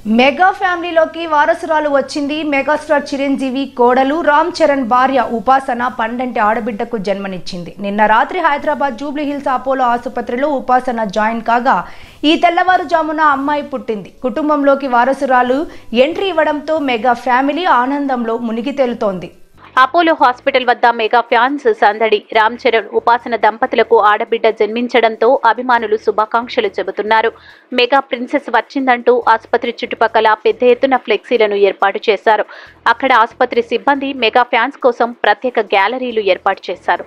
mega ఫ్యామిలీలోకి వారసురాలు వచ్చింది megastar Chiranjeevi కోడలు రామ్ చరణ్ భార్య ఉపాసన పండంటి ఆడబిడ్డకు జన్మనిచ్చింది నిన్న రాత్రి హైదరాబాద్ జూబ్లీ హిల్స్ అపోలో ఆసుపత్రిలో ఉపాసన జాయిన్ కాగా ఈ తెల్లవారుజామున అమ్మాయి పుట్టింది కుటుంబంలోకి వారసురాలు ఎంట్రీ ఇవ్వడంతో మెగా ఫ్యామిలీ ఆనందంలో మునిగి తేలుతోంది అపోలో హాస్పిటల్ వద్ద మెగా ఫ్యాన్స్ సందడి రామ్ చరణ్ ఉపాసన దంపతులకు ఆడబిడ్డ జన్మించడంతో అభిమానులు శుభాకాంక్షలు చెబుతున్నారు మెగా ప్రిన్సెస్ వచ్చిందంటూ ఆసుపత్రి చుట్టుపక్కల పెద్ద ఎత్తున ఫ్లెక్సీలను ఏర్పాటు చేశారు అక్కడ ఆసుపత్రి సిబ్బంది మెగా ఫ్యాన్స్ కోసం ప్రత్యేక గ్యాలరీలు ఏర్పాటు చేశారు